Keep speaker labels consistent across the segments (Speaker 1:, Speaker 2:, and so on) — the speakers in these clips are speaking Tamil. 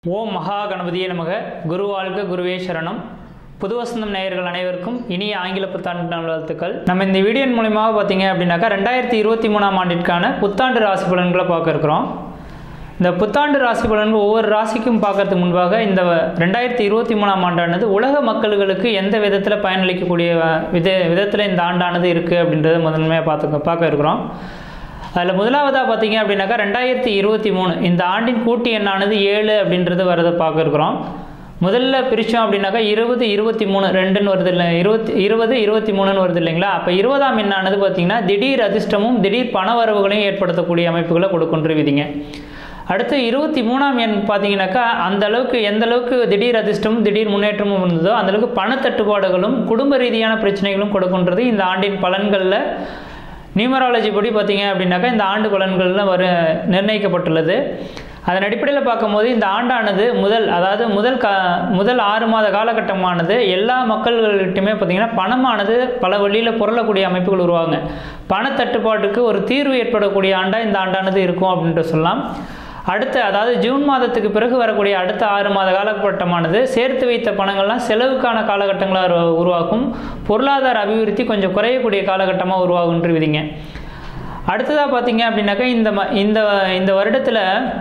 Speaker 1: ஓம் மகா கணபதியே நமக குரு வாழ்க குருவே சரணம் புது வசந்தம் நேயர்கள் அனைவருக்கும் இனிய ஆங்கில புத்தாண்டு நல்வாழ்த்துக்கள் நம்ம இந்த வீடியோன் மூலியமாக பார்த்தீங்க அப்படின்னாக்கா ரெண்டாயிரத்தி இருபத்தி மூணாம் ஆண்டிற்கான புத்தாண்டு ராசி பலன்களை பார்க்க இருக்கிறோம் இந்த புத்தாண்டு ராசி பலன்கள் ஒவ்வொரு ராசிக்கும் பார்க்கறதுக்கு முன்பாக இந்த ரெண்டாயிரத்தி இருபத்தி மூணாம் ஆண்டானது உலக மக்களுக்கு எந்த விதத்தில் பயனளிக்கக்கூடிய வித விதத்தில் இந்த ஆண்டானது இருக்குது அப்படின்றத முதன்மையாக பார்த்துக்க பார்க்க இருக்கிறோம் அதில் முதலாவதாக பார்த்தீங்க அப்படின்னாக்கா ரெண்டாயிரத்தி இருபத்தி மூணு இந்த ஆண்டின் கூட்டு எண்ணானது ஏழு அப்படின்றது வரதை பார்க்க இருக்கிறோம் முதல்ல பிரித்தோம் அப்படின்னாக்கா இருபது இருபத்தி மூணு ரெண்டுன்னு வருது இல்லை இருபத்தி இருபது இருபத்தி மூணுன்னு வருது இல்லைங்களா அப்போ இருபதாம் எண்ணானது பார்த்தீங்கன்னா திடீர் அதிர்ஷ்டமும் திடீர் பணவரவுகளையும் ஏற்படுத்தக்கூடிய அமைப்புகளை கொடுக்குன்ற விதிங்க அடுத்து இருபத்தி மூணாம் எண் பார்த்தீங்கன்னாக்கா அந்த அளவுக்கு எந்த அளவுக்கு திடீர் அதிர்ஷ்டமும் திடீர் முன்னேற்றமும் இருந்ததோ அந்த அளவுக்கு பணத்தட்டுப்பாடுகளும் குடும்ப ரீதியான பிரச்சனைகளும் கொடுக்குன்றது இந்த ஆண்டின் பலன்களில் நியூமராலஜி படி பார்த்தீங்க அப்படின்னாக்கா இந்த ஆண்டு பலன்களில் வர நிர்ணயிக்கப்பட்டுள்ளது அதன் அடிப்படையில் பார்க்கும்போது இந்த ஆண்டானது முதல் அதாவது முதல் கா முதல் ஆறு மாத காலகட்டமானது எல்லா மக்கள்கிட்டையுமே பார்த்திங்கன்னா பணமானது பல வழியில் புரளக்கூடிய அமைப்புகள் உருவாங்க பணத்தட்டுப்பாட்டுக்கு ஒரு தீர்வு ஏற்படக்கூடிய ஆண்டாக இந்த ஆண்டானது இருக்கும் அப்படின்ட்டு சொல்லலாம் அடுத்த அதாவது ஜூன் மாதத்துக்கு பிறகு வரக்கூடிய அடுத்த ஆறு மாத காலகட்டமானது சேர்த்து வைத்த பணங்கள்லாம் செலவுக்கான காலகட்டங்களாக உருவாக்கும் பொருளாதார அபிவிருத்தி கொஞ்சம் குறையக்கூடிய காலகட்டமாக உருவாகுன்ற விதிங்க அடுத்ததாக பார்த்தீங்க அப்படின்னாக்கா இந்த ம இந்த இந்த வருடத்தில்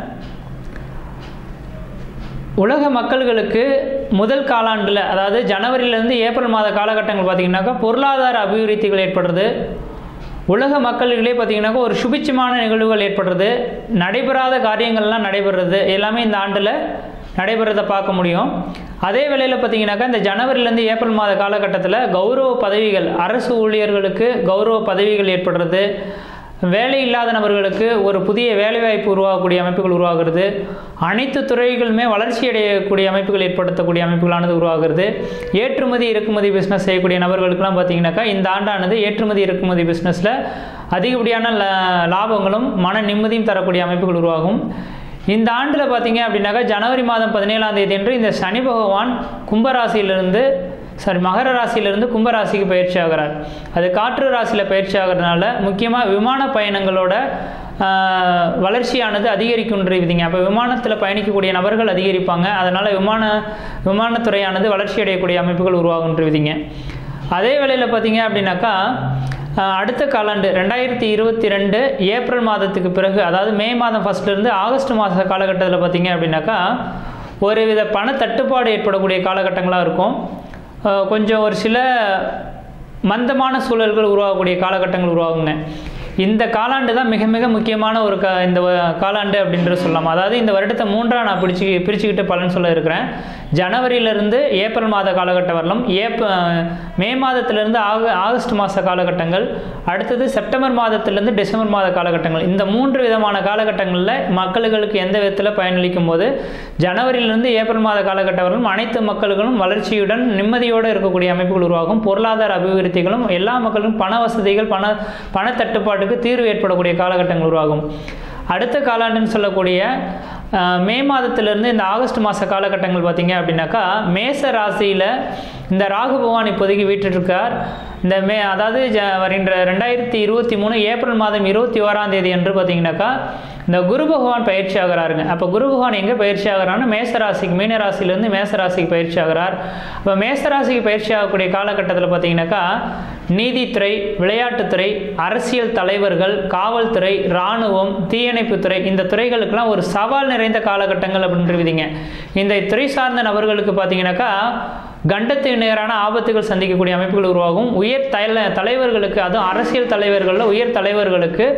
Speaker 1: உலக மக்கள்களுக்கு முதல் காலாண்டில் அதாவது ஜனவரியிலேருந்து ஏப்ரல் மாத காலகட்டங்கள் பார்த்திங்கனாக்கா பொருளாதார அபிவிருத்திகள் ஏற்படுறது உலக மக்களிடையே பார்த்திங்கனாக்கா ஒரு சுபிச்சமான நிகழ்வுகள் ஏற்படுறது நடைபெறாத காரியங்கள்லாம் நடைபெறுறது எல்லாமே இந்த ஆண்டில் நடைபெறதை பார்க்க முடியும் அதே வேளையில் பார்த்திங்கனாக்கா இந்த ஜனவரிலேருந்து ஏப்ரல் மாத காலகட்டத்தில் கௌரவ பதவிகள் அரசு ஊழியர்களுக்கு கௌரவ பதவிகள் ஏற்படுறது வேலை இல்லாத நபர்களுக்கு ஒரு புதிய வேலைவாய்ப்பு உருவாகக்கூடிய அமைப்புகள் உருவாகிறது அனைத்து துறைகளுமே வளர்ச்சி அடையக்கூடிய அமைப்புகள் ஏற்படுத்தக்கூடிய அமைப்புகளானது உருவாகிறது ஏற்றுமதி இறக்குமதி பிஸ்னஸ் செய்யக்கூடிய நபர்களுக்கெல்லாம் பார்த்தீங்கன்னாக்கா இந்த ஆண்டானது ஏற்றுமதி இறக்குமதி பிஸ்னஸில் அதிகப்படியான லாபங்களும் மன நிம்மதியும் தரக்கூடிய அமைப்புகள் உருவாகும் இந்த ஆண்டில் பார்த்தீங்க அப்படின்னாக்கா ஜனவரி மாதம் பதினேழாம் தேதி அன்று இந்த சனி பகவான் கும்பராசியிலிருந்து சாரி மகர ராசியிலிருந்து கும்பராசிக்கு பயிற்சி ஆகிறார் அது காற்று ராசியில் பயிற்சி ஆகிறதுனால முக்கியமாக விமான பயணங்களோட வளர்ச்சியானது அதிகரிக்குன்ற விதிங்க அப்போ விமானத்தில் பயணிக்கக்கூடிய நபர்கள் அதிகரிப்பாங்க அதனால் விமான விமானத்துறையானது வளர்ச்சி அடையக்கூடிய அமைப்புகள் உருவாகுன்ற விதிங்க அதே வேளையில் பார்த்தீங்க அப்படின்னாக்கா அடுத்த காலாண்டு ரெண்டாயிரத்தி இருபத்தி ரெண்டு ஏப்ரல் மாதத்துக்கு பிறகு அதாவது மே மாதம் ஃபஸ்ட்லேருந்து ஆகஸ்ட் மாத காலகட்டத்தில் பார்த்தீங்க அப்படின்னாக்கா ஒரு வித பண தட்டுப்பாடு ஏற்படக்கூடிய காலகட்டங்களாக இருக்கும் கொஞ்சம் ஒரு சில மந்தமான சூழல்கள் உருவாகக்கூடிய காலகட்டங்கள் உருவாகுங்க இந்த காலாண்டு தான் மிக மிக முக்கியமான ஒரு க இந்த காலாண்டு அப்படின்றது சொல்லலாம் அதாவது இந்த வருடத்தை மூன்றாக நான் பிடிச்சி பிரிச்சுக்கிட்டு பலன் சொல்ல இருக்கிறேன் ஜனவரியிலிருந்து ஏப்ரல் மாத காலகட்டம் வரலாம் ஏப் மே மாதத்திலிருந்து ஆக ஆகஸ்ட் மாத காலகட்டங்கள் அடுத்தது செப்டம்பர் மாதத்திலிருந்து டிசம்பர் மாத காலகட்டங்கள் இந்த மூன்று விதமான காலகட்டங்களில் மக்களுக்கு எந்த விதத்தில் பயனளிக்கும் போது ஜனவரியிலிருந்து ஏப்ரல் மாத காலகட்டம் வரலும் அனைத்து மக்களுக்கும் வளர்ச்சியுடன் நிம்மதியோடு இருக்கக்கூடிய அமைப்புகள் உருவாகும் பொருளாதார அபிவிருத்திகளும் எல்லா மக்களுக்கும் பண வசதிகள் பண பணத்தட்டுப்பாடு பாட்டுக்கு தீர்வு ஏற்படக்கூடிய காலகட்டங்கள் உருவாகும் அடுத்த காலாண்டுன்னு சொல்லக்கூடிய மே மாதத்திலிருந்து இந்த ஆகஸ்ட் மாத காலகட்டங்கள் பார்த்தீங்க அப்படின்னாக்கா மேச ராசியில் இந்த ராகு பகவான் இப்போதைக்கு வீட்டிருக்கார் இந்த மே அதாவது ஜ வருகின்ற ரெண்டாயிரத்தி இருபத்தி மூணு ஏப்ரல் மாதம் இருபத்தி ஓராம் தேதி என்று பார்த்தீங்கன்னாக்கா இந்த குரு பகவான் பயிற்சி ஆகிறாருங்க அப்போ குரு பகவான் எங்கே பயிற்சி ஆகிறாருன்னா மேசராசிக்கு மீன ராசிலேருந்து மேசராசிக்கு பயிற்சி ஆகிறார் இப்போ மேசராசிக்கு பயிற்சி ஆகக்கூடிய காலகட்டத்தில் பார்த்தீங்கன்னாக்கா நீதித்துறை விளையாட்டுத்துறை அரசியல் தலைவர்கள் காவல்துறை இராணுவம் தீயணைப்புத்துறை இந்த துறைகளுக்கெல்லாம் ஒரு சவால் நிறைந்த காலகட்டங்கள் அப்படின்ற விதிங்க இந்த துறை சார்ந்த நபர்களுக்கு பார்த்தீங்கன்னாக்கா கண்டத்துக்கு நேரான ஆபத்துகள் சந்திக்கக்கூடிய அமைப்புகள் உருவாகும் உயர் தல தலைவர்களுக்கு அதுவும் அரசியல் தலைவர்களில் உயர் தலைவர்களுக்கு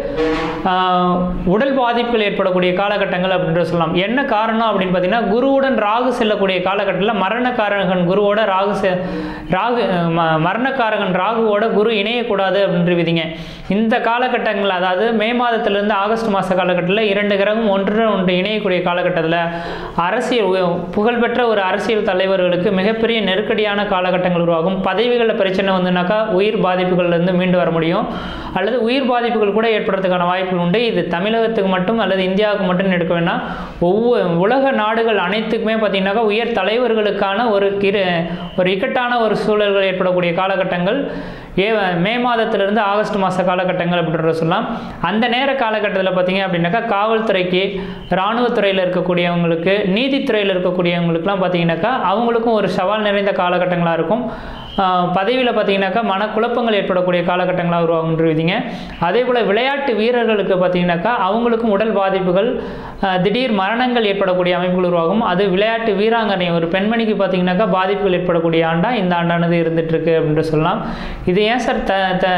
Speaker 1: உடல் பாதிப்புகள் ஏற்படக்கூடிய காலகட்டங்கள் அப்படின்ற சொல்லலாம் என்ன காரணம் அப்படின்னு பார்த்தீங்கன்னா குருவுடன் ராகு செல்லக்கூடிய காலகட்டத்தில் மரணக்காரகன் குருவோட ராகு செ ராகு மரணக்காரகன் ராகுவோட குரு இணையக்கூடாது அப்படின்ற விதிங்க இந்த காலகட்டங்கள் அதாவது மே மாதத்திலிருந்து ஆகஸ்ட் மாத காலகட்டத்தில் இரண்டு கிரகம் ஒன்று ஒன்று இணையக்கூடிய காலகட்டத்தில் அரசியல் புகழ்பெற்ற ஒரு அரசியல் தலைவர்களுக்கு மிகப்பெரிய நெருக்கடியான காலகட்டங்கள் உருவாகும் பதவிகளில் பிரச்சனை வந்துனாக்கா உயிர் பாதிப்புகள்லேருந்து மீண்டு வர முடியும் அல்லது உயிர் பாதிப்புகள் கூட ஏற்படுறதுக்கான வாய்ப்புகள் உண்டு இது தமிழகத்துக்கு மட்டும் அல்லது இந்தியாவுக்கு மட்டும் எடுக்க வேண்டாம் ஒவ்வொரு உலக நாடுகள் அனைத்துக்குமே பார்த்திங்கனாக்கா உயர் தலைவர்களுக்கான ஒரு கிரு ஒரு இக்கட்டான ஒரு சூழல்கள் ஏற்படக்கூடிய காலகட்டங்கள் ஏ மே மாதத்திலிருந்து ஆகஸ்ட் மாத காலகட்டங்கள் அப்படின்றத சொல்லலாம் அந்த நேர காலகட்டத்தில் பார்த்தீங்க அப்படின்னாக்கா காவல்துறைக்கு இராணுவத்துறையில் இருக்கக்கூடியவங்களுக்கு நீதித்துறையில் இருக்கக்கூடியவங்களுக்குலாம் பார்த்தீங்கன்னாக்கா அவங்களுக்கும் ஒரு சவால் நிறைந்த காலகட்டங்களாக இருக்கும் பதவியில் பார்த்தீங்கன்னாக்கா மனக்குழப்பங்கள் ஏற்படக்கூடிய காலகட்டங்களாக உருவாகுன்றீங்க அதே போல் விளையாட்டு வீரர்களுக்கு பார்த்தீங்கன்னாக்கா அவங்களுக்கும் உடல் பாதிப்புகள் அஹ், திடீர் மரணங்கள் ஏற்படக்கூடிய அமைப்புகள் உருவாகும் அது விளையாட்டு வீராங்கனை ஒரு பெண்மணிக்கு பார்த்தீங்கன்னாக்கா பாதிப்புகள் ஏற்படக்கூடிய ஆண்டா இந்த ஆண்டானது இருந்துகிட்ருக்கு அப்படின்ட்டு சொல்லலாம் இது ஏன் சார் த த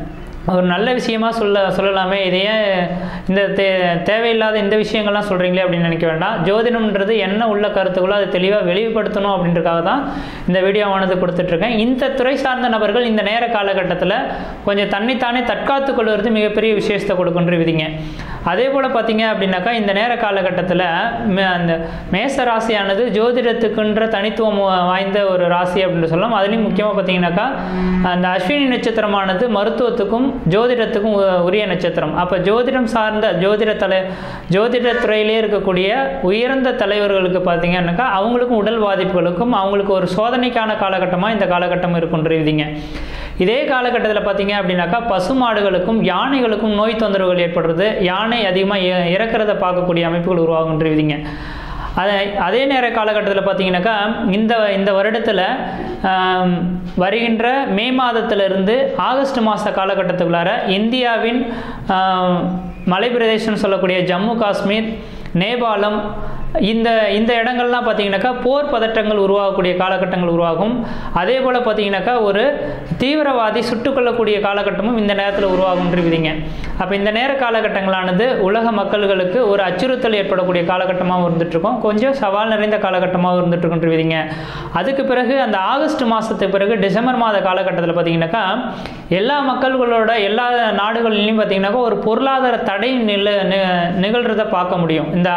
Speaker 1: ஒரு நல்ல விஷயமா சொல்ல சொல்லலாமே இதை ஏன் இந்த தே தேவையில்லாத இந்த விஷயங்கள்லாம் சொல்கிறீங்களே அப்படின்னு நினைக்க வேண்டாம் ஜோதிடம்ன்றது என்ன உள்ள கருத்துக்களோ அதை தெளிவாக வெளிப்படுத்தணும் அப்படின்றதுக்காக தான் இந்த வீடியோவானது கொடுத்துட்ருக்கேன் இந்த துறை சார்ந்த நபர்கள் இந்த நேர காலகட்டத்தில் கொஞ்சம் தன்னைத்தானே தற்காத்து கொள்வது மிகப்பெரிய விசேஷத்தை கொடுக்குன்றவிதிங்க அதே போல் பார்த்தீங்க அப்படின்னாக்கா இந்த நேர காலகட்டத்தில் அந்த மேச ராசியானது ஜோதிடத்துக்குன்ற தனித்துவம் வாய்ந்த ஒரு ராசி அப்படின்னு சொல்லலாம் அதுலேயும் முக்கியமாக பார்த்தீங்கன்னாக்கா அந்த அஸ்வினி நட்சத்திரமானது மருத்துவத்துக்கும் ஜோதிடத்துக்கும் உ- உரிய நட்சத்திரம் அப்போ ஜோதிடம் சார்ந்த ஜோதிட தலை ஜோதிட துறையிலே இருக்கக்கூடிய உயர்ந்த தலைவர்களுக்கு பார்த்தீங்கன்னாக்கா அவங்களுக்கும் உடல் பாதிப்புகளுக்கும் அவங்களுக்கு ஒரு சோதனைக்கான காலகட்டமாக இந்த காலகட்டம் இருக்குன்றீங்க இதே காலகட்டத்தில் பார்த்தீங்க அப்படின்னாக்கா பசுமாடுகளுக்கும் யானைகளுக்கும் நோய் தொந்தரவுகள் ஏற்படுறது யானை அதிகமாக இறக்கிறத பார்க்கக்கூடிய அமைப்புகள் உருவாகுன்றீங்க அதே அதே நேர காலகட்டத்தில் பார்த்தீங்கன்னாக்கா இந்த இந்த வருடத்தில் ஆம், வருகின்ற மே மாதத்திலிருந்து ஆகஸ்ட் மாத காலகட்டத்துக்குள்ளார இந்தியாவின் ஆம், மலைப்பிரதேசம்னு சொல்லக்கூடிய ஜம்மு காஷ்மீர் நேபாளம் இந்த இந்த இடங்கள்லாம் பார்த்தீங்கன்னாக்கா போர் பதட்டங்கள் உருவாகக்கூடிய காலகட்டங்கள் உருவாகும் அதே போல் பார்த்தீங்கன்னாக்கா ஒரு தீவிரவாதி சுட்டுக்கொள்ளக்கூடிய காலகட்டமும் இந்த நேரத்தில் உருவாகுன்றீங்க அப்போ இந்த நேர காலகட்டங்களானது உலக மக்கள்களுக்கு ஒரு அச்சுறுத்தல் ஏற்படக்கூடிய காலகட்டமாகவும் இருந்துகிட்ருக்கும் கொஞ்சம் சவால் நிறைந்த காலகட்டமாகவும் இருந்துகிட்ருக்குன்றீங்க அதுக்கு பிறகு அந்த ஆகஸ்ட் மாதத்துக்கு பிறகு டிசம்பர் மாத காலகட்டத்தில் பார்த்தீங்கன்னாக்கா எல்லா மக்கள்களோட எல்லா நாடுகளிலையும் பார்த்தீங்கன்னாக்கா ஒரு பொருளாதார தடை நில நி- நிகழ்றதை பார்க்க முடியும் இந்த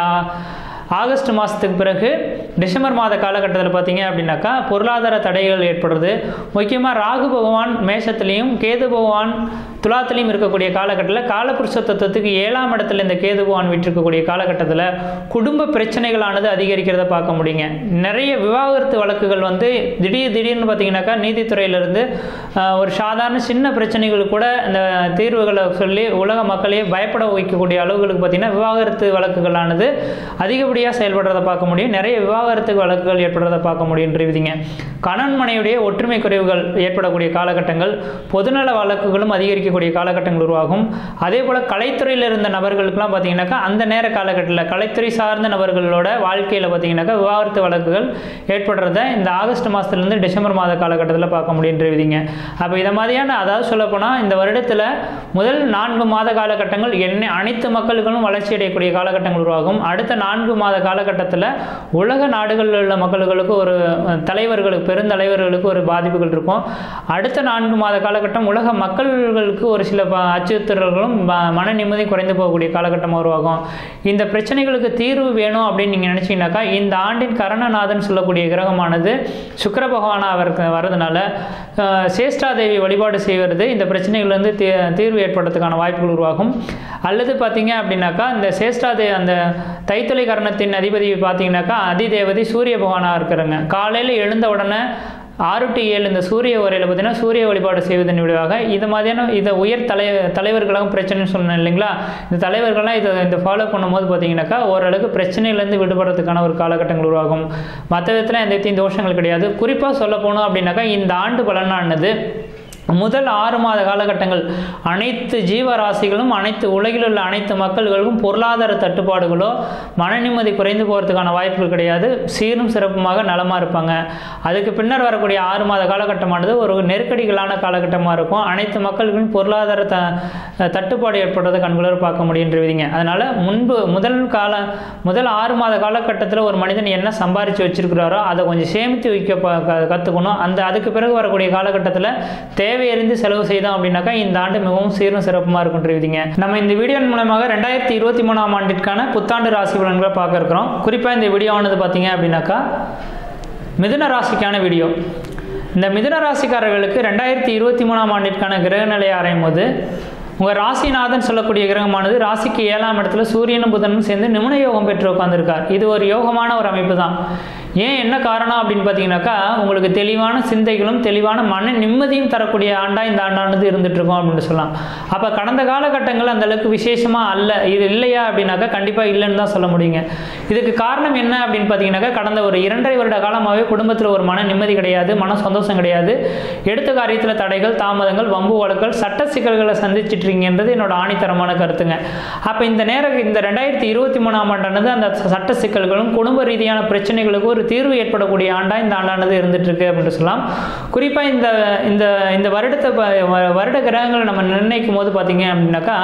Speaker 1: ஆகஸ்ட் மாதத்துக்கு பிறகு டிசம்பர் மாத காலகட்டத்தில் பார்த்தீங்க அப்படின்னாக்கா பொருளாதார தடைகள் ஏற்படுறது முக்கியமாக ராகு பகவான் மேஷத்துலேயும் கேது பகவான் துலாத்துலேயும் இருக்கக்கூடிய காலகட்டத்தில் காலபுருஷ தத்துவத்துக்கு ஏழாம் இடத்துல இந்த கேது பகவான் விட்டிருக்கக்கூடிய காலகட்டத்தில் குடும்ப பிரச்சனைகளானது அதிகரிக்கிறத பார்க்க முடியுங்க நிறைய விவாகரத்து வழக்குகள் வந்து திடீர் திடீர்னு பார்த்தீங்கன்னாக்கா நீதித்துறையிலிருந்து ஆஹ், ஒரு சாதாரண சின்ன பிரச்சனைகள் கூட இந்த தீர்வுகளை சொல்லி உலக மக்களையே பயப்பட வைக்கக்கூடிய அளவுகளுக்கு பார்த்தீங்கன்னா விவாகரத்து வழக்குகளானது அதிகப்படியாக செயல்படுறத பார்க்க முடியும் நிறைய விவாகரத்து வழக்குகள் ஏற்படுறத பார்க்க முடியுன்றீங்க கணவன் மனைவியுடைய ஒற்றுமை குறைவுகள் ஏற்படக்கூடிய காலகட்டங்கள் பொதுநல வழக்குகளும் அதிகரிக்கக்கூடிய காலகட்டங்கள் உருவாகும் அதே போல் கலைத்துறையில் இருந்த நபர்களுக்கெல்லாம் பார்த்தீங்கன்னாக்கா அந்த நேர காலகட்டத்தில் கலைத்துறை சார்ந்த நபர்களோட வாழ்க்கையில் பார்த்தீங்கன்னாக்கா விவாகரத்து வழக்குகள் ஏற்படுறத இந்த ஆகஸ்ட் மாதத்துலேருந்து டிசம்பர் மாத காலகட்டத்தில் பார்க்க முடியுன்றீங்க அப்போ இதை மாதிரியான அதாவது சொல்லப்போனால் இந்த வருடத்தில் முதல் நான்கு மாத காலகட்டங்கள் என்ன அனைத்து மக்களுக்கும் வளர்ச்சி அடையக்கூடிய காலகட்டங்கள் உருவாகும் அடுத்த நான்கு மாத காலகட்டத்தில் உலக நாடுகளில் உள்ள மக்களுக்கு ஒரு அஹ், தலைவர்களுக்கு பெருந்தலைவர்களுக்கு ஒரு பாதிப்புகள் இருக்கும் அடுத்த நான்கு மாத காலகட்டம் உலக மக்கள்களுக்கு ஒரு சில ப- அச்சுறுத்தல்களும் ம- மன நிம்மதி குறைந்து போகக்கூடிய காலகட்டமாக உருவாகும் இந்த பிரச்சனைகளுக்கு தீர்வு வேணும் அப்படின்னு நீங்கள் நினச்சிங்கனாக்கா இந்த ஆண்டின் கரணநாதன் சொல்லக்கூடிய கிரகமானது சுக்கிர பகவானாக அவருக்கு வரதுனால அஹ், சேஷ்டாதேவி வழிபாடு செய்வது இந்த பிரச்சனைகள்லேருந்து தீ தீர்வு ஏற்படுறதுக்கான வாய்ப்புகள் உருவாகும் அல்லது பார்த்தீங்க அப்படின்னாக்கா இந்த சேஷ்டாதே அந்த தைத்தொலை கரணத்தின் அதிபதி பார்த்தீங்கன்னாக்கா அதிதேவதை சூரிய பகவானாக இருக்கிறாங்க காலையில் எழுந்த உடனே ஆறு டு ஏழு இந்த சூரிய உரையில் பார்த்தீங்கன்னா சூரிய வழிபாடு செய்வதன் விளைவாக இது மாதிரியான இதை உயர் தலை தலைவர்களாகவும் பிரச்சனைன்னு சொன்னேன் இல்லைங்களா இந்த தலைவர்கள்லாம் இதை இந்த ஃபாலோ பண்ணும்போது பார்த்தீங்கன்னாக்கா ஓரளவுக்கு பிரச்சனையிலேருந்து விடுபடுறதுக்கான ஒரு காலகட்டங்கள் உருவாகும் மற்ற விதத்தில் எந்த விதத்தையும் தோஷங்கள் கிடையாது குறிப்பாக சொல்ல போனோம் அப்படின்னாக்கா இந்த ஆண்டு பலனானது முதல் ஆறு மாத காலகட்டங்கள் அனைத்து ஜீவராசிகளும் அனைத்து உலகில் உள்ள அனைத்து மக்கள்களுக்கும் பொருளாதார தட்டுப்பாடுகளோ மன நிம்மதி குறைந்து போகிறதுக்கான வாய்ப்புகள் கிடையாது சீரும் சிறப்புமாக நலமாக இருப்பாங்க அதுக்கு பின்னர் வரக்கூடிய ஆறு மாத காலகட்டமானது ஒரு நெருக்கடிகளான காலகட்டமாக இருக்கும் அனைத்து மக்களுக்கும் பொருளாதார த தட்டுப்பாடு ஏற்படுறதை கண்குளர் பார்க்க முடியுன்றவிதிங்க அதனால் முன்பு முதல் கால முதல் ஆறு மாத காலகட்டத்தில் ஒரு மனிதன் என்ன சம்பாரித்து வச்சிருக்கிறாரோ அதை கொஞ்சம் சேமித்து வைக்க ப- க- கற்றுக்கணும் அந்த அதுக்கு பிறகு வரக்கூடிய காலகட்டத்தில் தேவையறிந்து செலவு செய்தோம் அப்படின்னாக்கா இந்த ஆண்டு மிகவும் சீரும் சிறப்புமாக இருக்குன்றவிதிங்க நம்ம இந்த வீடியோ மூலமாக ரெண்டாயிரத்தி இருபத்தி மூணாம் ஆண்டிற்கான புத்தாண்டு ராசி பலன்களை பார்க்க இருக்கிறோம் குறிப்பாக இந்த வீடியோவானது பார்த்தீங்க அப்படின்னாக்கா மிதுன ராசிக்கான வீடியோ இந்த மிதுன ராசிக்காரர்களுக்கு ரெண்டாயிரத்தி இருபத்தி மூணாம் ஆண்டிற்கான கிரகநிலை ஆராயும் போது உங்கள் ராசிநாதன் சொல்லக்கூடிய கிரகமானது ராசிக்கு ஏழாம் இடத்துல சூரியனும் புதனும் சேர்ந்து நிமுன யோகம் பெற்று உட்காந்துருக்கார் இது ஒரு யோகமான ஒரு அமைப்பு தான் ஏன் என்ன காரணம் அப்படின்னு பார்த்தீங்கன்னாக்கா உங்களுக்கு தெளிவான சிந்தைகளும் தெளிவான மன நிம்மதியும் தரக்கூடிய ஆண்டாக இந்த ஆண்டானது இருந்துட்டு இருக்கோம் அப்படின்னு சொல்லலாம் அப்போ கடந்த காலகட்டங்கள் அந்த அளவுக்கு விசேஷமாக அல்ல இது இல்லையா அப்படின்னாக்கா கண்டிப்பாக இல்லைன்னு தான் சொல்ல முடியுங்க இதுக்கு காரணம் என்ன அப்படின்னு பார்த்தீங்கன்னாக்கா கடந்த ஒரு இரண்டரை வருட காலமாகவே குடும்பத்தில் ஒரு மன நிம்மதி கிடையாது மன சந்தோஷம் கிடையாது எடுத்த காரியத்தில் தடைகள் தாமதங்கள் வம்பு வழக்குகள் சட்ட சிக்கல்களை சந்திச்சிட்டு இருக்கீங்கன்றது என்னோட ஆணித்தரமான கருத்துங்க அப்போ இந்த நேரம் இந்த ரெண்டாயிரத்தி இருபத்தி மூணாம் ஆண்டானது அந்த சட்ட சிக்கல்களும் குடும்ப ரீதியான பிரச்சனைகளுக்கு ஒரு தீர்வு ஏற்படக்கூடிய ஆண்டா இந்த ஆண்டானது இருந்துட்டு இருக்கு அப்படின்னு சொல்லலாம் குறிப்பாக இந்த இந்த இந்த வருடத்தை ப- வ- வருட கிரகங்களை நம்ம நிர்ணயிக்கும் போது பார்த்தீங்க அப்படின்னாக்கா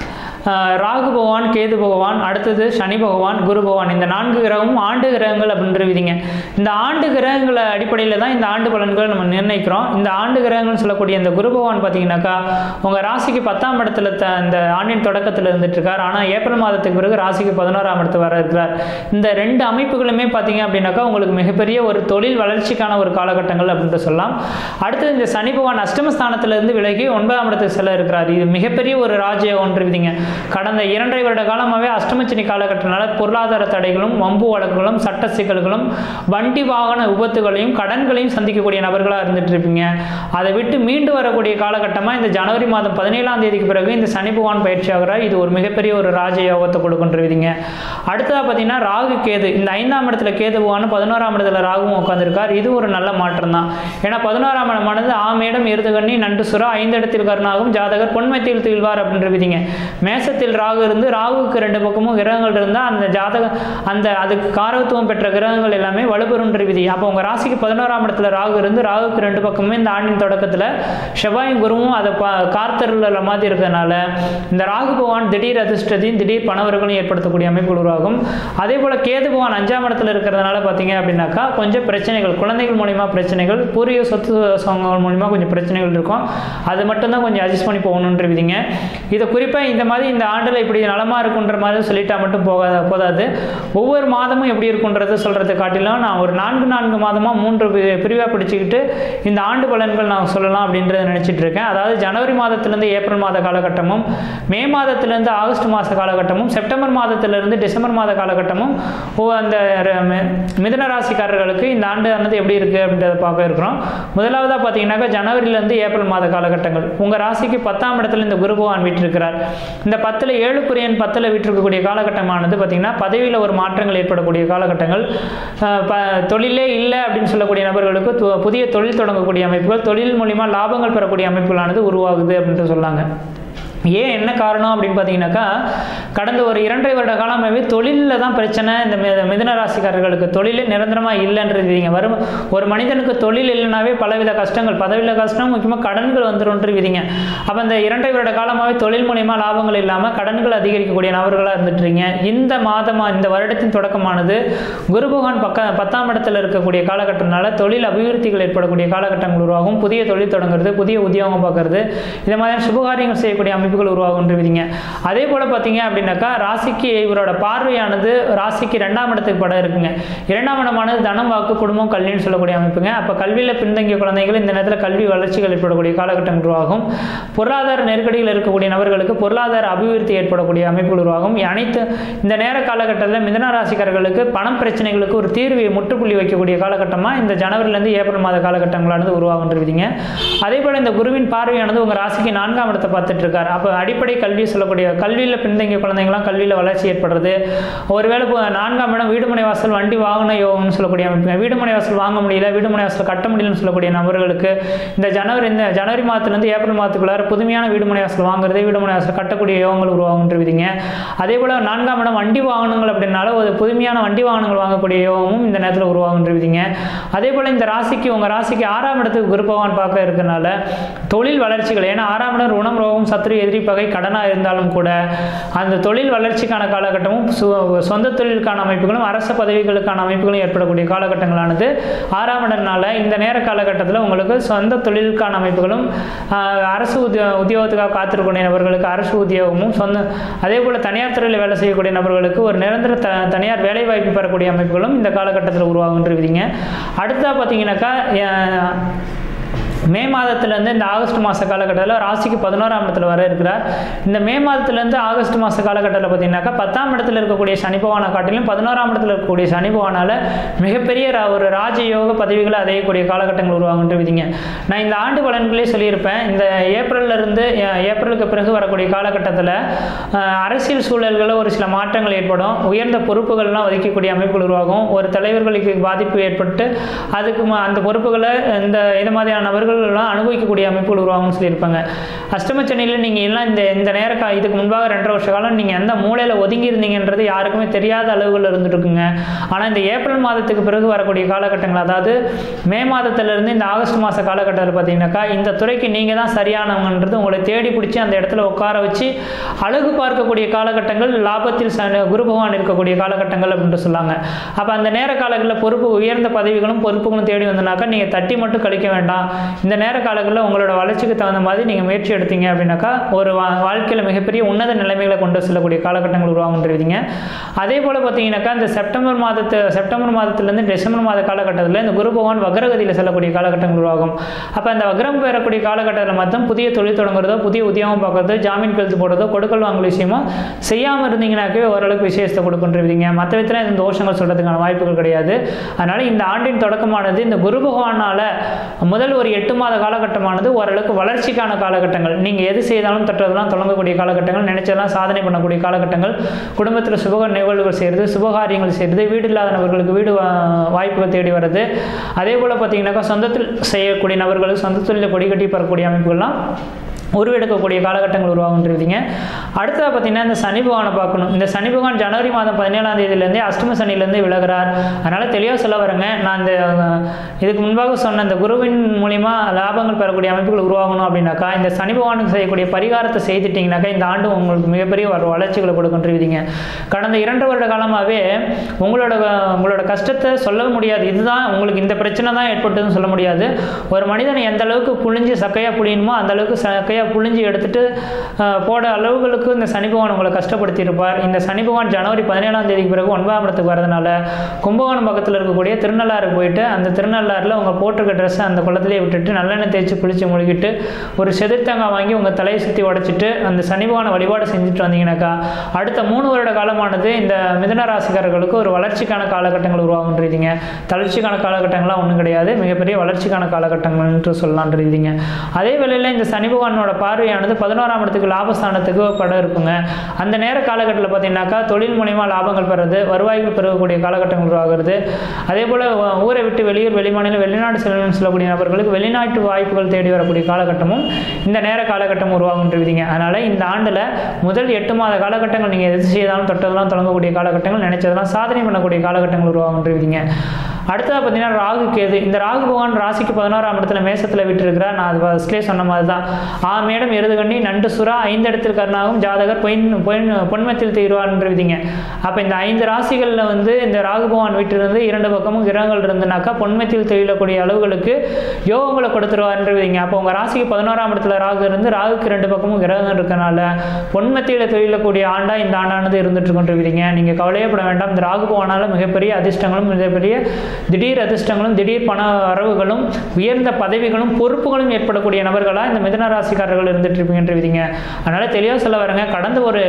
Speaker 1: ஆஹ், ராகு பகவான் கேது பகவான் அடுத்தது சனி பகவான் குரு பகவான் இந்த நான்கு கிரகமும் ஆண்டு கிரகங்கள் அப்படின்ற விதிங்க இந்த ஆண்டு கிரகங்களை அடிப்படையில் தான் இந்த ஆண்டு பலன்கள் நம்ம நிர்ணயிக்கிறோம் இந்த ஆண்டு கிரகங்கள்னு சொல்லக்கூடிய இந்த குரு பகவான் பார்த்தீங்கன்னாக்கா உங்கள் ராசிக்கு பத்தாம் இடத்துல த இந்த ஆண்டின் தொடக்கத்தில் இருந்துட்டு இருக்கார் ஆனால் ஏப்ரல் மாதத்துக்கு பிறகு ராசிக்கு பதினோராம் இடத்து வர இருக்கிறார் இந்த ரெண்டு அமைப்புகளுமே பார்த்தீங்க அப்படின்னாக்கா உங்களுக்கு மிகப்பெரிய ஒரு தொழில் வளர்ச்சிக்கான ஒரு காலகட்டங்கள் அப்படின்னு சொல்லலாம் அடுத்தது இந்த சனி பகவான் அஷ்டமஸ்தானத்திலிருந்து விலகி ஒன்பதாம் இடத்துக்கு செல்ல இருக்கிறார் இது மிகப்பெரிய ஒரு ராஜயோகம்ன்ற விதிங்க கடந்த இரண்டரை வருட காலமாகவே அஷ்டமச்சனி காலகட்டத்தினால பொருளாதார தடைகளும் வம்பு வழக்குகளும் சட்ட சிக்கல்களும் வண்டி வாகன விபத்துகளையும் கடன்களையும் சந்திக்கக்கூடிய நபர்களாக இருந்துட்டு இருப்பீங்க அதை விட்டு மீண்டு வரக்கூடிய காலகட்டமாக இந்த ஜனவரி மாதம் பதினேழாம் தேதிக்கு பிறகு இந்த சனி பகவான் பயிற்சி ஆகிறார் இது ஒரு மிகப்பெரிய ஒரு ராஜயோகத்தை கொடுக்கின்ற விதிங்க அடுத்ததாக பார்த்தீங்கன்னா ராகு கேது இந்த ஐந்தாம் இடத்துல கேது பகவான் பதினோராம் இடத்துல ராகுவும் உட்காந்துருக்கார் இது ஒரு நல்ல மாற்றம் தான் ஏன்னா பதினோராம் இடமானது ஆமேடம் எருதுகண்ணி நண்டு சுறா ஐந்து இடத்தில் கருணாகும் ஜாதகர் பொன்மத்தில் தீழ்வார் அப்படின்ற விதிங்க மேசத்தில் ராகு இருந்து ராகுவுக்கு ரெண்டு பக்கமும் கிரகங்கள் இருந்தால் அந்த ஜாதக அந்த அதுக்கு காரகத்துவம் பெற்ற கிரகங்கள் எல்லாமே வலுப்பெறுன்ற விதி அப்போ உங்கள் ராசிக்கு பதினோராம் இடத்துல ராகு இருந்து ராகுக்கு ரெண்டு பக்கமுமே இந்த ஆண்டின் தொடக்கத்தில் செவ்வாயும் குருவும் அதை பா கார்த்தருள மாதிரி இருக்கிறதுனால இந்த ராகு பகவான் திடீர் அதிர்ஷ்டத்தையும் திடீர் பணவர்களும் ஏற்படுத்தக்கூடிய அமைப்புகள் உருவாகும் அதே போல் கேது பகவான் அஞ்சாம் இடத்துல இருக்கிறதுனால பார்த்தீங்க அப்படின்னாக்கா கொஞ்சம் பிரச்சனைகள் குழந்தைகள் மூலிமா பிரச்சனைகள் பூர்வீக சொத்து சங்கங்கள் மூலிமா கொஞ்சம் பிரச்சனைகள் இருக்கும் அது மட்டும்தான் கொஞ்சம் அட்ஜஸ்ட் பண்ணி போகணுன்ற விதிங்க இதை குறிப்பாக இந்த மாதிரி இந்த ஆண்டில் இப்படி நலமாக இருக்குன்ற மாதிரி சொல்லிட்டா மட்டும் போகாத போதாது ஒவ்வொரு மாதமும் எப்படி இருக்குன்றதை சொல்கிறத காட்டிலும் நான் ஒரு நான்கு நான்கு மாதமாக மூன்று பி- பிரிவா பிடிச்சிக்கிட்டு இந்த ஆண்டு பலன்கள் நான் சொல்லலாம் அப்படின்றத நினச்சிட்டு இருக்கேன் அதாவது ஜனவரி மாதத்திலேருந்து ஏப்ரல் மாத காலகட்டமும் மே மாதத்திலேருந்து ஆகஸ்ட் மாத காலகட்டமும் செப்டம்பர் மாதத்திலிருந்து டிசம்பர் மாத காலகட்டமும் ஓ அந்த ர- மி- மிதுன ராசிக்காரர்களுக்கு இந்த ஆண்டு ஆனது எப்படி இருக்குது அப்படின்றத பார்க்க இருக்கிறோம் முதலாவதாக பார்த்தீங்கன்னாக்கா ஜனவரியிலேருந்து ஏப்ரல் மாத காலகட்டங்கள் உங்கள் ராசிக்கு பத்தாம் இடத்துல இந்த குரு பகவான் வீற்றிருக்கிறார் இந்த பத்தில் ஏழுக்குரியன் பத்தில் வீற்றிருக்கக்கூடிய காலகட்டமானது பார்த்தீங்கன்னா பதவியில் ஒரு மாற்றங்கள் ஏற்படக்கூடிய காலகட்டங்கள் அஹ், ப தொழிலே இல்லை அப்படின்னு சொல்லக்கூடிய நபர்களுக்கு து- புதிய தொழில் தொடங்கக்கூடிய அமைப்புகள் தொழில் மூலிமா லாபங்கள் பெறக்கூடிய அமைப்புகளானது உருவாகுது அப்படின்ட்டு சொல்லாங்க ஏன் என்ன காரணம் அப்படின்னு பார்த்தீங்கன்னாக்கா கடந்த ஒரு இரண்டரை வருட காலமாகவே தொழிலில் தான் பிரச்சனை இந்த மி- மிதுன ராசிக்காரர்களுக்கு தொழிலே நிரந்தரமாக இல்லைன்றது விதிங்க வரும் ஒரு மனிதனுக்கு தொழில் இல்லைனாவே பலவித கஷ்டங்கள் பலவித கஷ்டம் முக்கியமாக கடன்கள் வந்துரும்ன்ற விதிங்க அப்போ இந்த இரண்டரை வருட காலமாகவே தொழில் மூலிமா லாபங்கள் இல்லாமல் கடன்கள் அதிகரிக்கக்கூடிய நபர்களாக இருந்துட்டுறீங்க இந்த மாதமா இந்த வருடத்தின் தொடக்கமானது குரு பகவான் பக்க பத்தாம் இடத்துல இருக்கக்கூடிய காலகட்டத்தினால தொழில் அபிவிருத்திகள் ஏற்படக்கூடிய காலகட்டங்கள் உருவாகும் புதிய தொழில் தொடங்குறது புதிய உத்தியோகம் பார்க்கறது இந்த மாதிரியான சுபகாரியங்கள் செய்யக்கூடிய அமைப்புகள் உருவாகுன்ற விதிங்க அதே போல் பார்த்தீங்க அப்படின்னாக்கா ராசிக்கு இவரோட பார்வையானது ராசிக்கு ரெண்டாம் இடத்துக்கு படம் இருக்குங்க இரண்டாம் இடமானது தனம் வாக்கு குடும்பம் கல்வின்னு சொல்லக்கூடிய அமைப்புங்க அப்போ கல்வியில் பின்தங்கிய குழந்தைகள் இந்த நேரத்தில் கல்வி வளர்ச்சிகள் ஏற்படக்கூடிய காலகட்டங்கள் உருவாகும் பொருளாதார நெருக்கடியில் இருக்கக்கூடிய நபர்களுக்கு பொருளாதார அபிவிருத்தி ஏற்படக்கூடிய அமைப்புகள் உருவாகும் அனைத்து இந்த நேர காலகட்டத்தில் மிதன ராசிக்காரர்களுக்கு பணம் பிரச்சனைகளுக்கு ஒரு தீர்வை முற்றுப்புள்ளி வைக்கக்கூடிய காலகட்டமாக இந்த ஜனவரிலேருந்து ஏப்ரல் மாத காலகட்டங்களானது உருவாகுன்றவிதிங்க அதே போல் இந்த குருவின் பார்வையானது உங்கள் ராசிக்கு நான்காம் இடத்தை பார்த்துட்டு இருக்கார் அப்போ அடிப்படை கல்வி சொல்லக்கூடிய கல்வியில் பின்தங்கிய குழந்தைங்களாம் கல்வியில் வளர்ச்சி ஏற்படுறது ஒருவேளை இப்போ நான்காம் இடம் வீடுமனை வாசல் வண்டி வாகன யோகம்னு சொல்லக்கூடிய அமைப்பு வீடுமனை வாசல் வாங்க முடியல வீடுமனை வாசல் கட்ட முடியலன்னு சொல்லக்கூடிய நபர்களுக்கு இந்த ஜனவரி இந்த ஜனவரி மாதத்துலேருந்து ஏப்ரல் மாதத்துக்குள்ளார புதுமையான வீடுமனை வாசல் வாங்குறது வீடுமனை வாசல் கட்டக்கூடிய யோகங்கள் உருவாகுன்றவிதிங்க அதே போல் நான்காம் இடம் வண்டி வாகனங்கள் அப்படின்னால ஒரு புதுமையான வண்டி வாகனங்கள் வாங்கக்கூடிய யோகமும் இந்த நேரத்தில் உருவாகுன்றவிதிங்க அதே போல் இந்த ராசிக்கு உங்கள் ராசிக்கு ஆறாம் இடத்துக்கு குரு பகவான் பார்க்க இருக்கனால தொழில் வளர்ச்சிகள் ஏன்னா ஆறாம் இடம் ருணம் ரோகம் சத்துரு எதிரி பகை கடனாக இருந்தாலும் கூட அந்த தொழில் வளர்ச்சிக்கான காலகட்டமும் சு- சொந்த தொழிலுக்கான அமைப்புகளும் அரச பதவிகளுக்கான அமைப்புகளும் ஏற்படக்கூடிய காலகட்டங்களானது ஆறாம் இடம்னால இந்த நேர காலகட்டத்தில் உங்களுக்கு சொந்த தொழிலுக்கான அமைப்புகளும் ஆஹ், அரசு உத்தியோ உத்தியோகத்துக்காக காத்திருக்கக்கூடிய நபர்களுக்கு அரசு உத்தியோகமும் சொந்த அதே போல் தனியார் துறையில் வேலை செய்யக்கூடிய நபர்களுக்கு ஒரு நிரந்தர த தனியார் வேலை வாய்ப்பு பெறக்கூடிய அமைப்புகளும் இந்த காலகட்டத்தில் உருவாகுன்றிருவீங்க அடுத்ததாக பார்த்தீங்கன்னாக்கா அஹ், மே மாதத்துலேருந்து இந்த ஆகஸ்ட் மாத காலகட்டத்தில் ராசிக்கு பதினோராம் இடத்துல வர இருக்கிறார் இந்த மே மாதத்துலேருந்து ஆகஸ்ட் மாத காலகட்டத்தில் பார்த்தீங்கன்னாக்கா பத்தாம் இடத்துல இருக்கக்கூடிய சனி பகவானை காட்டிலும் பதினோராம் இடத்துல இருக்கக்கூடிய சனி பகவானால் மிகப்பெரிய ரா- ஒரு ராஜயோக பதவிகளை அடையக்கூடிய காலகட்டங்கள் உருவாகுன்ற விதிங்க நான் இந்த ஆண்டு பலன்களே சொல்லியிருப்பேன் இந்த ஏப்ரல்ல இருந்து அஹ், ஏப்ரலுக்கு பிறகு வரக்கூடிய காலகட்டத்தில் அரசியல் சூழல்களில் ஒரு சில மாற்றங்கள் ஏற்படும் உயர்ந்த பொறுப்புகள்லாம் ஒதுக்கக்கூடிய அமைப்புகள் உருவாகும் ஒரு தலைவர்களுக்கு பாதிப்பு ஏற்பட்டு அதுக்கு ம- அந்த பொறுப்புகளை இந்த இது மாதிரியான நபர்கள்லாம் அனுபவிக்கக்கூடிய அமைப்புகள் உருவாகும்னு சொல்லியிருப்பாங்க அஷ்டமச்சனியில் நீங்கள் எல்லாம் இந்த இந்த நேர கா இதுக்கு முன்பாக ரெண்டரை வருஷ காலம் நீங்கள் எந்த மூலையில் ஒதுங்கி இருந்தீங்கன்றது யாருக்குமே தெரியாத அளவுகள் இருந்துட்டு இருக்குங்க ஆனால் இந்த ஏப்ரல் மாதத்துக்கு பிறகு வரக்கூடிய காலகட்டங்கள் அதாவது மே மாதத்திலிருந்து இந்த ஆகஸ்ட் மாத காலகட்டத்தில் பார்த்தீங்கன்னாக்கா இந்த துறைக்கு நீங்கள் தான் சரியானவங்கன்றது உங்களை தேடி பிடிச்சி அந்த இடத்துல உட்கார வச்சு அழகு பார்க்கக்கூடிய காலகட்டங்கள் லாபத்தில் ச- குரு பகவான் இருக்கக்கூடிய காலகட்டங்கள் அப்படின்ட்டு சொல்லாங்க அப்போ அந்த நேர காலங்களில் பொறுப்பு உயர்ந்த பதவிகளும் பொறுப்புகளும் தேடி வந்தனாக்கா நீங்கள் தட்டி மட்டும் கழிக்க வேண்டாம் இந்த நேர காலங்களில் உங்களோட வளர்ச்சிக்கு தகுந்த மாதிரி நீங்கள் முயற்சி எடுத்தீங்க அப்படின்னாக்கா ஒரு வா வாழ்க்கையில் மிகப்பெரிய உன்னத நிலைமைகளை கொண்டு செல்லக்கூடிய காலகட்டங்கள் உருவாகுன்றீங்க அதே போல் பார்த்தீங்கன்னாக்கா இந்த செப்டம்பர் மாதத்து செப்டம்பர் மாதத்துலேருந்து டிசம்பர் மாத காலகட்டத்தில் இந்த குரு பகவான் வக்ரகதியில் செல்லக்கூடிய காலகட்டங்கள் உருவாகும் அப்போ அந்த வக்ரம் பெறக்கூடிய காலகட்டத்தில் மட்டும் புதிய தொழில் தொடங்குறதோ புதிய உத்தியோகம் பார்க்கறதோ ஜாமீன் கழுத்து போடுறதோ கொடுக்கல் வாங்கல் விஷயமோ செய்யாமல் இருந்தீங்கன்னாக்கவே ஓரளவுக்கு விசேஷத்தை கொடுக்குன்றீங்க மற்ற விதத்தில் இந்த தோஷங்கள் சொல்கிறதுக்கான வாய்ப்புகள் கிடையாது அதனால் இந்த ஆண்டின் தொடக்கமானது இந்த குரு பகவானால் முதல் ஒரு எட்டு மாத காலகட்டமானது ஓரளவுக்கு வளர்ச்சிக்கான காலகட்டங்கள் நீங்கள் எது செய்தாலும் தொட்டதெல்லாம் தொடங்கக்கூடிய காலகட்டங்கள் நினைச்சதெல்லாம் சாதனை பண்ணக்கூடிய காலகட்டங்கள் குடும்பத்தில் சுப நிகழ்வுகள் செய்கிறது சுபகாரியங்கள் செய்கிறது வீடு இல்லாத நபர்களுக்கு வீடு வா- வாய்ப்புகள் தேடி வர்றது அதே போல் பார்த்தீங்கன்னாக்கா சொந்தத்தில் செய்யக்கூடிய நபர்களுக்கு சொந்த தொழிலில் கொடி கட்டி பறக்கக்கூடிய அமைப்புகள்லாம் உருவெடுக்கக்கூடிய காலகட்டங்கள் உருவாகுன்றீங்க அடுத்ததாக பார்த்தீங்கன்னா இந்த சனி பகவானை பார்க்கணும் இந்த சனி பகவான் ஜனவரி மாதம் பதினேழாம் தேதியிலேருந்தே அஷ்டம சனியிலேருந்து விலகிறார் அதனால் தெளிவாக சொல்ல வரேங்க நான் இந்த அஹ், இதுக்கு முன்பாக சொன்ன இந்த குருவின் மூலிமா லாபங்கள் பெறக்கூடிய அமைப்புகள் உருவாகணும் அப்படின்னாக்கா இந்த சனி பகவானுக்கு செய்யக்கூடிய பரிகாரத்தை செய்துட்டிங்கனாக்கா இந்த ஆண்டு உங்களுக்கு மிகப்பெரிய ஒரு வளர்ச்சிகளை கொடுக்கின்றீங்க கடந்த இரண்டு வருட காலமாகவே உங்களோட உங்களோட கஷ்டத்தை சொல்ல முடியாது இதுதான் உங்களுக்கு இந்த பிரச்சனை தான் ஏற்பட்டதுன்னு சொல்ல முடியாது ஒரு மனிதனை எந்த அளவுக்கு புழிஞ்சு சக்கையாக புழியணுமோ அந்த அளவுக்கு சக்கையாக புழிஞ்சு எடுத்துட்டு அஹ், போட அளவுகளுக்கு இந்த சனி பகவான் உங்களை கஷ்டப்படுத்தி இருப்பார் இந்த சனி பகவான் ஜனவரி பதினேழாம் தேதிக்கு பிறகு ஒன்பதாம் இடத்துக்கு வரதுனால கும்பகோணம் பக்கத்தில் இருக்கக்கூடிய திருநள்ளாறுக்கு போயிட்டு அந்த திருநள்ளாறில் உங்கள் போட்டிருக்க ட்ரெஸ்ஸை அந்த குளத்திலே விட்டுட்டு நல்லெண்ணெய் தேய்ச்சி குளிச்சு முழுகிட்டு ஒரு செதுத்தங்காய் வாங்கி உங்கள் தலையை சுற்றி உடைச்சிட்டு அந்த சனி பகவானை வழிபாடு செஞ்சுட்டு வந்தீங்கன்னாக்கா அடுத்த மூணு வருட காலமானது இந்த மிதுன ராசிக்காரர்களுக்கு ஒரு வளர்ச்சிக்கான காலகட்டங்கள் உருவாகுன்றீங்க தளர்ச்சிக்கான காலகட்டங்கள்லாம் ஒன்றும் கிடையாது மிகப்பெரிய வளர்ச்சிக்கான காலகட்டங்கள் என்று சொல்லலான்றீங்க அதே வேளையில் இந்த சனி பகவானோட பார்வையானது பதினோராம் இடத்துக்கு லாபஸ்தானத்துக்கு படம் இருக்குங்க அந்த நேர காலகட்டத்தில் பார்த்தீங்கன்னாக்கா தொழில் மூலியமா லாபங்கள் பெறுறது வருவாய்கள் பெறக்கூடிய காலகட்டங்கள் உருவாகிறது அதே போல் ஊரை விட்டு வெளியூர் வெளிமாநிலம் வெளிநாடு செல்லணும்னு சொல்லக்கூடிய நபர்களுக்கு வெளிநாட்டு வாய்ப்புகள் தேடி வரக்கூடிய காலகட்டமும் இந்த நேர காலகட்டம் உருவாகுன்றீங்க அதனால் இந்த ஆண்டில் முதல் எட்டு மாத காலகட்டங்கள் நீங்கள் எது செய்தாலும் தொட்டதெல்லாம் தொடங்கக்கூடிய காலகட்டங்கள் நினைச்சதெல்லாம் சாதனை பண்ணக்கூடிய காலகட்டங்கள் உருவாகுன்றீங்க அடுத்ததாக பார்த்தீங்கன்னா ராகு கேது இந்த ராகு பகவான் ராசிக்கு பதினோராம் இடத்துல மேசத்தில் விட்டுருக்கிறார் நான் அது ஃபஸ்ட்லேயே சொன்ன மாதிரி தான் ஆ மேடம் எருதுகண்ணி நண்டு சுறா ஐந்து இடத்தில் கருணாகும் ஜாதகர் பொயின் பொயின் பொன்மத்தில் தீர்வார்ன்றவிதிங்க அப்போ இந்த ஐந்து ராசிகளில் வந்து இந்த ராகு பகவான் வீட்டிலிருந்து இரண்டு பக்கமும் கிரகங்கள் இருந்துனாக்கா பொன்மத்தில் தெரியக்கூடிய அளவுகளுக்கு யோகங்களை கொடுத்துருவார்ன்றவிதிங்க அப்போ உங்கள் ராசிக்கு பதினோராம் இடத்துல ராகு இருந்து ராகுக்கு ரெண்டு பக்கமும் கிரகங்கள் இருக்கனால பொன்மத்தியில் தொழிலக்கூடிய ஆண்டா இந்த ஆண்டானது இருந்துட்டு இருக்கின்றவிதிங்க நீங்கள் கவலையப்பட வேண்டாம் இந்த ராகு பகவானால மிகப்பெரிய அதிர்ஷ்டங்களும் மிகப்பெரிய திடீர் அதிர்ஷ்டங்களும் திடீர் பண வரவுகளும் உயர்ந்த பதவிகளும் பொறுப்புகளும் ஏற்படக்கூடிய நபர்களாக இந்த மிதன ராசிக்காரர்கள் இருந்துட்டு இருப்பீங்கன்ற விதிங்க அதனால தெளிவாக சொல்ல வரேங்க கடந்த ஒரு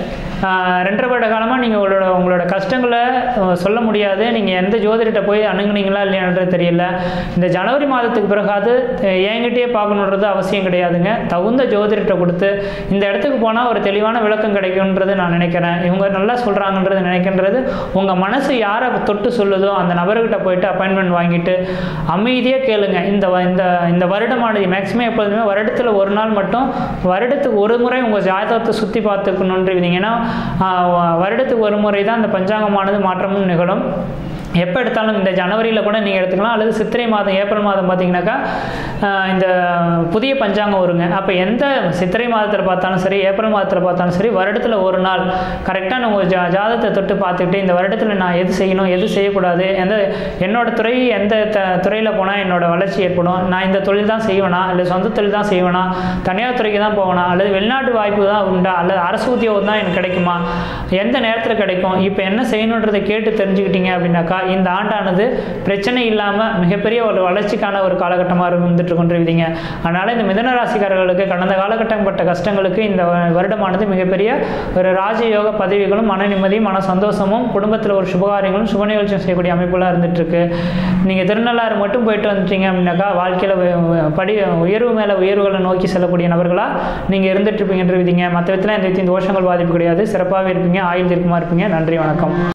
Speaker 1: ஆஹ், ரெண்டரை வருட காலமாக நீங்கள் உங்களோட உங்களோட கஷ்டங்களை அஹ், சொல்ல முடியாது நீங்கள் எந்த ஜோதிடர்கிட்ட போய் அணுகுனீங்களா இல்லையான்றது தெரியல இந்த ஜனவரி மாதத்துக்கு பிறகாது அஹ், என்கிட்டயே பார்க்கணுன்றது அவசியம் கிடையாதுங்க தகுந்த ஜோதிடர்கிட்ட கொடுத்து இந்த இடத்துக்கு போனால் ஒரு தெளிவான விளக்கம் கிடைக்கும்ன்றது நான் நினைக்கிறேன் இவங்க நல்லா சொல்கிறாங்கன்றது நினைக்கின்றது உங்கள் மனசு யாரை தொட்டு சொல்லுதோ அந்த நபர்கிட்ட போயிட்டு அப்பாயின்மெண்ட் வாங்கிட்டு அமைதியாக கேளுங்க இந்த வ- இந்த இந்த வருடமானது மேக்ஸிமம் எப்பொழுதுமே வருடத்தில் ஒரு நாள் மட்டும் வருடத்துக்கு ஒரு முறை உங்கள் ஜாதகத்தை சுற்றி பார்த்துக்கணுன்றீங்க ஏன்னா ஆஹ், வ- வருடத்துக்கு ஒரு முறை தான் இந்த பஞ்சாங்கமானது மாற்றமும் நிகழும் எப்போ எடுத்தாலும் இந்த ஜனவரியில் கூட நீங்கள் எடுத்துக்கலாம் அல்லது சித்திரை மாதம் ஏப்ரல் மாதம் பார்த்தீங்கன்னாக்கா ஆஹ், இந்த புதிய பஞ்சாங்கம் வருங்க அப்போ எந்த சித்திரை மாதத்தில் பார்த்தாலும் சரி ஏப்ரல் மாதத்தில் பார்த்தாலும் சரி வருடத்தில் ஒரு நாள் கரெக்டாக உங்கள் ஜா ஜாதகத்தை தொட்டு பார்த்துக்கிட்டு இந்த வருடத்தில் நான் எது செய்யணும் எது செய்யக்கூடாது எந்த என்னோட துறை எந்த த துறையில் போனால் என்னோட வளர்ச்சி ஏற்படும் நான் இந்த தொழில் தான் செய்வேனா இல்லை சொந்த தொழில் தான் செய்வேனா தனியார் துறைக்கு தான் போவேனா அல்லது வெளிநாட்டு வாய்ப்பு தான் உண்டா அல்லது அரசு உத்தியோகம் தான் எனக்கு கிடைக்குமா எந்த நேரத்தில் கிடைக்கும் இப்போ என்ன செய்யணுன்றதை கேட்டு தெரிஞ்சுக்கிட்டீங்க அப்படின்னாக்கா இந்த ஆண்டானது பிரச்சனை இல்லாமல் மிகப்பெரிய ஒரு வளர்ச்சிக்கான ஒரு காலகட்டமாக இருந்துட்டு கொண்டிருக்குதுங்க அதனால் இந்த மிதன ராசிக்காரர்களுக்கு கடந்த காலகட்டம் பட்ட கஷ்டங்களுக்கு இந்த வருடமானது மிகப்பெரிய ஒரு ராஜயோக பதவிகளும் மன நிம்மதியும் மன சந்தோஷமும் குடும்பத்தில் ஒரு சுபகாரியங்களும் சுப நிகழ்ச்சியும் செய்யக்கூடிய அமைப்புகளாக இருந்துட்டு இருக்கு நீங்கள் திருநள்ளாறு மட்டும் போயிட்டு வந்துட்டீங்க அப்படின்னாக்கா வாழ்க்கையில் படி உயர்வு மேலே உயர்வுகளை நோக்கி செல்லக்கூடிய நபர்களாக நீங்கள் இருந்துட்டு இருப்பீங்கன்ற விதிங்க மற்ற விதத்தில் எந்த விதத்தையும் தோஷங்கள் பாதிப்பு கிடையாது சிறப்பாகவே இருப்பீங்க ஆயுள் தீர்க்கமாக இருப்பீங்க நன்றி வணக்கம்